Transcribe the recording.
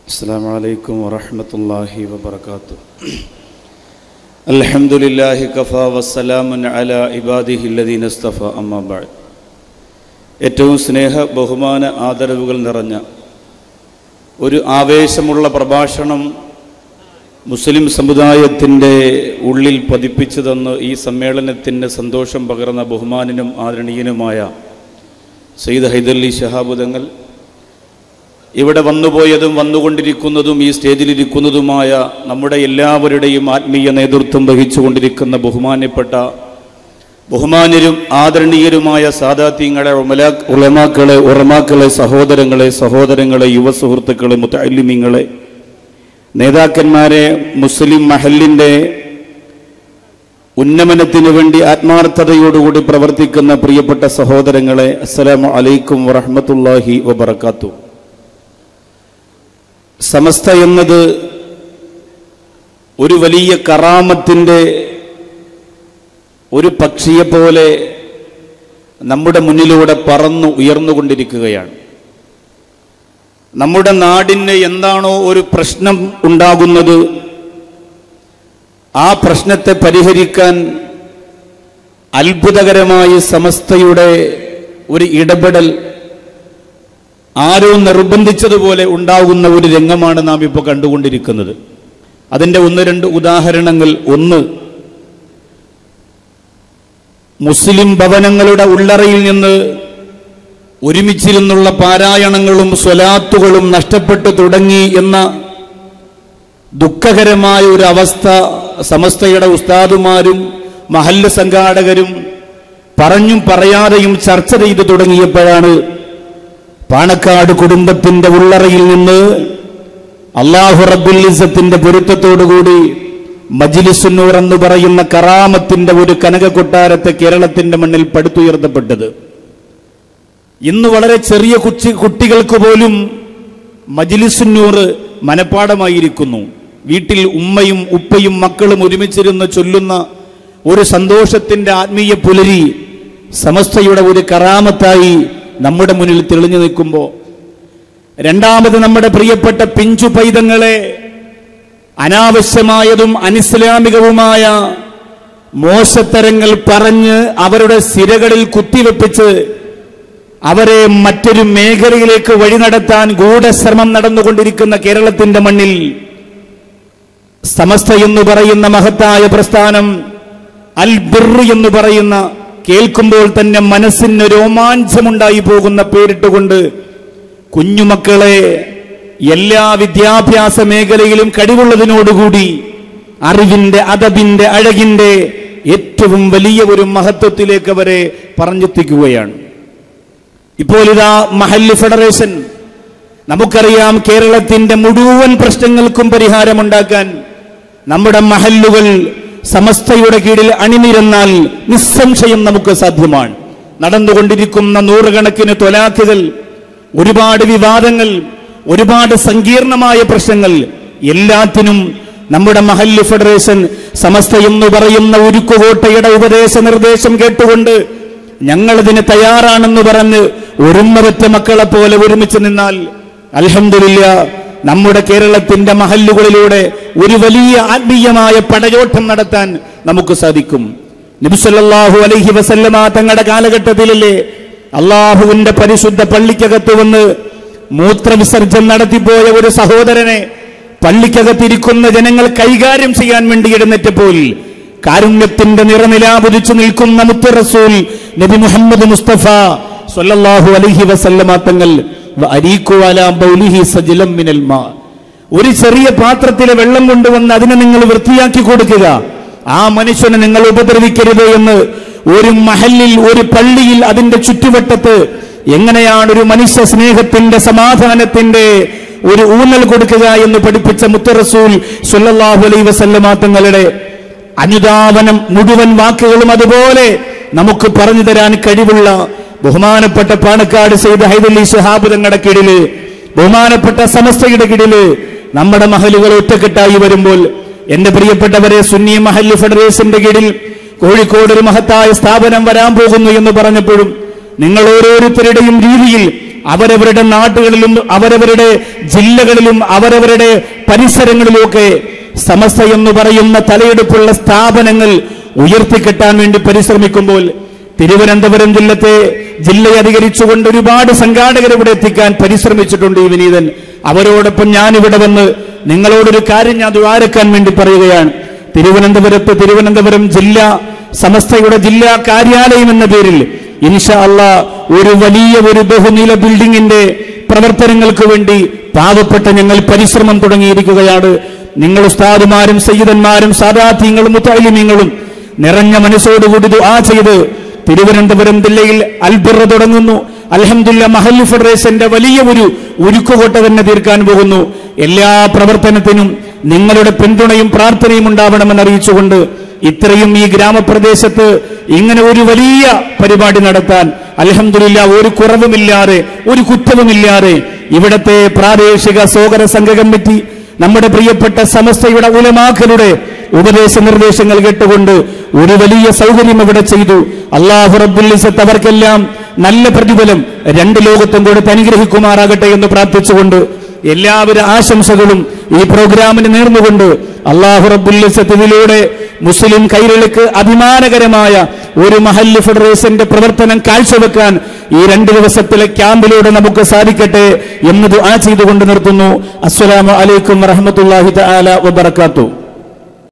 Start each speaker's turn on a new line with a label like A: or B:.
A: السلام عليكم ورحمة الله وبركاته الحمد لله كفى والسلام على عباده الذين اصطفى أما بعد ഏറ്റവും സ്നേഹ ബഹുമാന ആദരവുകൾ നിറഞ്ഞ ഒരു ആവേശമുള്ള പ്രഭാഷണം മുസ്ലിം സമുദായത്തിൻ്റെ ഉള്ളിൽ പതിപ്പിച്ചു തന്ന് ഈ സമ്മേളനത്തിൻ്റെ സന്തോഷം പകർന്ന ബഹുമാനനും ആദരണീയനുമായ സയ്യിദ് ഹൈദർലി ശഹാബുദങ്ങൾ ഇവിടെ വന്നുപോയതും വന്നുകൊണ്ടിരിക്കുന്നതും ഈ സ്റ്റേജിലിരിക്കുന്നതുമായ നമ്മുടെ എല്ലാവരുടെയും ആത്മീയ നേതൃത്വം വഹിച്ചുകൊണ്ടിരിക്കുന്ന ബഹുമാന്യപ്പെട്ട ബഹുമാന്യരും ആദരണീയരുമായ സാദാത്യങ്ങളെ ഉമലാ ഉലമാക്കളെ ഉറമാക്കളെ സഹോദരങ്ങളെ സഹോദരങ്ങളെ യുവ സുഹൃത്തുക്കളെ മുത്തല്ലിമിങ്ങളെ നേതാക്കന്മാരെ മുസ്ലിം മഹലിൻ്റെ ഉന്നമനത്തിനു വേണ്ടി ആത്മാർത്ഥതയോടുകൂടി പ്രവർത്തിക്കുന്ന പ്രിയപ്പെട്ട സഹോദരങ്ങളെ അസ്സലാമു അലൈക്കും വറഹ്മത്തുള്ളാഹി വബർക്കാത്തു സമസ്ത എന്നത് ഒരു വലിയ കറാമത്തിൻ്റെ ഒരു പക്ഷിയെപ്പോലെ നമ്മുടെ മുന്നിലൂടെ പറന്നു ഉയർന്നുകൊണ്ടിരിക്കുകയാണ് നമ്മുടെ നാടിന് എന്താണോ ഒരു പ്രശ്നം ഉണ്ടാകുന്നത് ആ പ്രശ്നത്തെ പരിഹരിക്കാൻ അത്ഭുതകരമായി സമസ്തയുടെ ഒരു ഇടപെടൽ ആരോ നിർബന്ധിച്ചതുപോലെ ഉണ്ടാകുന്ന ഒരു രംഗമാണ് നാം ഇപ്പോൾ കണ്ടുകൊണ്ടിരിക്കുന്നത് അതിൻ്റെ ഒന്ന് രണ്ട് ഉദാഹരണങ്ങൾ ഒന്ന് മുസ്ലിം ഭവനങ്ങളുടെ ഉള്ളറയിൽ നിന്ന് ഒരുമിച്ചിരുന്നുള്ള പാരായണങ്ങളും സ്വലാത്തുകളും നഷ്ടപ്പെട്ടു തുടങ്ങി എന്ന ദുഃഖകരമായ ഒരു അവസ്ഥ സമസ്തയുടെ ഉസ്താദുമാരും മഹല്ല് സംഘാടകരും പറഞ്ഞും പറയാതെയും ചർച്ച ചെയ്തു തുടങ്ങിയപ്പോഴാണ് പാണക്കാട് കുടുംബത്തിന്റെ ഉള്ളറയിൽ നിന്ന് അള്ളാഹു റബ്ബുലിസത്തിന്റെ പൊരുത്തത്തോടുകൂടി മജിലിസുന്നൂർ എന്ന് പറയുന്ന കറാമത്തിന്റെ ഒരു കനക കൊട്ടാരത്തെ കേരളത്തിന്റെ മണ്ണിൽ പടുത്തുയർത്തപ്പെട്ടത് ഇന്ന് വളരെ ചെറിയ കുച്ചി കുട്ടികൾക്ക് പോലും മജിലിസുന്നൂർ മനപ്പാടമായിരിക്കുന്നു വീട്ടിൽ ഉമ്മയും ഉപ്പയും മക്കളും ഒരുമിച്ചിരുന്ന് ചൊല്ലുന്ന ഒരു സന്തോഷത്തിന്റെ ആത്മീയ പുലരി സമസ്തയുടെ ഒരു കറാമത്തായി നമ്മുടെ മുന്നിൽ തെളിഞ്ഞു നിൽക്കുമ്പോൾ രണ്ടാമത് നമ്മുടെ പ്രിയപ്പെട്ട പിഞ്ചു പൈതങ്ങളെ അനാവശ്യമായതും അനിസ്ലാമികവുമായ മോശത്തരങ്ങൾ പറഞ്ഞ് അവരുടെ സിരകളിൽ കുത്തിവെപ്പിച്ച് അവരെ മറ്റൊരു മേഖലയിലേക്ക് വഴി നടത്താൻ ഗൂഢശ്രമം നടന്നുകൊണ്ടിരിക്കുന്ന കേരളത്തിന്റെ മണ്ണിൽ സമസ്ത എന്ന് പറയുന്ന മഹത്തായ പ്രസ്ഥാനം അൽ ബിർ എന്ന് പറയുന്ന കേൾക്കുമ്പോൾ തന്നെ മനസ്സിന് രോമാഞ്ചമുണ്ടായി പോകുന്ന പേരിട്ടുകൊണ്ട് കുഞ്ഞുമക്കളെ എല്ലാ വിദ്യാഭ്യാസ മേഖലയിലും കഴിവുള്ളതിനോടുകൂടി അറിവിന്റെ അതബിന്റെ അഴകിന്റെ ഏറ്റവും വലിയ ഒരു മഹത്വത്തിലേക്ക് അവരെ പറഞ്ഞെത്തിക്കുകയാണ് ഇപ്പോൾ ഇതാ മഹല്ല് ഫെഡറേഷൻ നമുക്കറിയാം കേരളത്തിന്റെ മുഴുവൻ പ്രശ്നങ്ങൾക്കും പരിഹാരമുണ്ടാക്കാൻ നമ്മുടെ മഹല്ലുകൾ സമസ്തയുടെ കീഴിൽ അണിനിരന്നാൽ നിസ്സംശയം നമുക്ക് സാധ്യമാണ് നടന്നുകൊണ്ടിരിക്കുന്ന നൂറുകണക്കിന് തൊലാക്കുകൾ ഒരുപാട് വിവാദങ്ങൾ ഒരുപാട് സങ്കീർണമായ പ്രശ്നങ്ങൾ എല്ലാത്തിനും നമ്മുടെ മഹല്ല് ഫെഡറേഷൻ സമസ്ത എന്ന് പറയുന്ന ഉരുക്കുകോട്ടയുടെ ഉപദേശ നിർദ്ദേശം കേട്ടുകൊണ്ട് ഞങ്ങളതിന് തയ്യാറാണെന്ന് പറഞ്ഞ് ഒരുമവറ്റ മക്കളെ പോലെ ഒരുമിച്ച് നിന്നാൽ അൽഹമില്ല നമ്മുടെ കേരളത്തിന്റെ മഹല്ലുകളിലൂടെ ഒരു വലിയ ആത്മീയമായ പടയോട്ടം നടത്താൻ നമുക്ക് സാധിക്കും നബിസല്ലാഹു അലൈഹി വസല്ലമ തങ്ങളുടെ കാലഘട്ടത്തിലല്ലേ അള്ളാഹുവിന്റെ പരിശുദ്ധ പള്ളിക്കകത്ത് വന്ന് മൂത്രവിസർജനം നടത്തിപ്പോയ ഒരു സഹോദരനെ പള്ളിക്കകത്തിരിക്കുന്ന ജനങ്ങൾ കൈകാര്യം ചെയ്യാൻ വേണ്ടി എഴുന്നേറ്റപ്പോൾ കാരുണ്യത്തിന്റെ നിറനിലാപുരിച്ചു നിൽക്കുന്ന മുത്ത് റസൂൽ നബി മുഹമ്മദ് മുസ്തഫ സല്ലല്ലാഹു അലൈഹി വസല്ലമ തങ്ങൾ ഒരു ചെറിയ പാത്രത്തിലെ വെള്ളം കൊണ്ടുവന്ന് അതിനെ നിങ്ങൾ വൃത്തിയാക്കി കൊടുക്കുക ആ മനുഷ്യനെ നിങ്ങൾ ഉപദ്രവിക്കരുത് എന്ന് ഒരു മഹലിൽ ഒരു പള്ളിയിൽ അതിന്റെ ചുറ്റുവട്ടത്ത് എങ്ങനെയാണ് ഒരു മനുഷ്യ സ്നേഹത്തിന്റെ സമാധാനത്തിന്റെ ഒരു ഊന്നൽ കൊടുക്കുക എന്ന് പഠിപ്പിച്ച മുത്തറസൂൽ സുല്ലാഹു അലൈ വസല്ലമ തങ്ങളുടെ അനുദാപനം മുഴുവൻ വാക്കുകളും അതുപോലെ നമുക്ക് പറഞ്ഞു തരാൻ കഴിവുള്ള ബഹുമാനപ്പെട്ട പാണക്കാട് സെയ്ത് ഹൈദലി ഷഹാബ് തങ്ങളുടെ കീഴില് ബഹുമാനപ്പെട്ട സമസ്തയുടെ കീഴില് നമ്മുടെ മഹലുകൾ ഒറ്റക്കെട്ടായി വരുമ്പോൾ എന്റെ പ്രിയപ്പെട്ടവരെ സുന്നി മഹല്ല് ഫെഡറേഷന്റെ കീഴിൽ കോഴിക്കോട് ഒരു മഹത്തായ സ്ഥാപനം വരാൻ പോകുന്നു എന്ന് പറഞ്ഞപ്പോഴും നിങ്ങൾ ഓരോരുത്തരുടെയും രീതിയിൽ അവരവരുടെ നാട്ടുകളിലും അവരവരുടെ ജില്ലകളിലും അവരവരുടെ പരിസരങ്ങളിലുമൊക്കെ സമസ്ത എന്ന് പറയുന്ന തലയെടുപ്പുള്ള സ്ഥാപനങ്ങൾ ഉയർത്തിക്കെട്ടാൻ വേണ്ടി പരിശ്രമിക്കുമ്പോൾ തിരുവനന്തപുരം ജില്ലത്തെ ജില്ലയെ അധികരിച്ചുകൊണ്ട് ഒരുപാട് സംഘാടകർ ഇവിടെ എത്തിക്കാൻ പരിശ്രമിച്ചിട്ടുണ്ട് ഈ വിനീതൻ അവരോടൊപ്പം ഞാനിവിടെ വന്ന് നിങ്ങളോടൊരു കാര്യം ഞാൻ ദ്വാരക്കാൻ വേണ്ടി പറയുകയാണ് തിരുവനന്തപുരത്ത് തിരുവനന്തപുരം ജില്ലാ സമസ്തയുടെ ജില്ലാ കാര്യാലയം എന്ന പേരിൽ ഇൻഷാ അള്ളാ ഒരു വലിയ ഒരു ബഹുനില ബിൽഡിങ്ങിന്റെ പ്രവർത്തനങ്ങൾക്ക് വേണ്ടി പാവപ്പെട്ട ഞങ്ങൾ പരിശ്രമം തുടങ്ങിയിരിക്കുകയാണ് നിങ്ങൾ ഉസ്താദുമാരും സയ്യിദന്മാരും സാദാത്യങ്ങളും മുത്താലിമ്യങ്ങളും നിറഞ്ഞ മനസ്സോടുകൂടി ദുആ ചെയ്ത് തിരുവനന്തപുരം ജില്ലയിൽ അൽബിറ തുടങ്ങുന്നു അൽഹംദുല്ല മഹല്ലു ഫെഡറേഷന്റെ വലിയ ഒരു ഉരുക്കുകോട്ട തന്നെ തീർക്കാൻ പോകുന്നു എല്ലാ പ്രവർത്തനത്തിനും നിങ്ങളുടെ പിന്തുണയും പ്രാർത്ഥനയും ഉണ്ടാവണമെന്ന് അറിയിച്ചുകൊണ്ട് ഇത്രയും ഈ ഗ്രാമപ്രദേശത്ത് ഇങ്ങനെ ഒരു വലിയ പരിപാടി നടത്താൻ അലഹമില്ല ഒരു കുറവുമില്ലാതെ ഒരു കുറ്റവുമില്ലാതെ ഇവിടത്തെ പ്രാദേശിക സോകര സംഘ കമ്മിറ്റി നമ്മുടെ പ്രിയപ്പെട്ട സമസ്തയുടെ ഉലമാക്കളുടെ ഉപദേശ നിർദ്ദേശങ്ങൾ കേട്ടുകൊണ്ട് ഒരു വലിയ സൗകര്യം ഇവിടെ ചെയ്തു അള്ളാഹു റബ്ബുല്ലിസത്ത് അവർക്കെല്ലാം നല്ല പ്രതിഫലം രണ്ട് ലോകത്തും കൊടുത്ത് അനുഗ്രഹിക്കുമാറാകട്ടെ എന്ന് പ്രാർത്ഥിച്ചുകൊണ്ട് എല്ലാവിധ ആശംസകളും ഈ പ്രോഗ്രാമിന് നേർന്നുകൊണ്ട് അള്ളാഹു റബ്ബുല്ലിസത്ത് ഇതിലൂടെ മുസ്ലിം കൈരളിക്ക് അഭിമാനകരമായ ഒരു മഹല്ല് ഫെഡറേഷന്റെ പ്രവർത്തനം കാഴ്ചവെക്കാൻ ഈ രണ്ട് ദിവസത്തിലെ ക്യാമ്പിലൂടെ നമുക്ക് സാധിക്കട്ടെ എന്ന് ദുആ ചെയ്തുകൊണ്ട് നിർത്തുന്നു അസ്സലാമു അലൈക്കും വറഹ്മത്തുള്ളാഹി തആല വബറകാതുഹു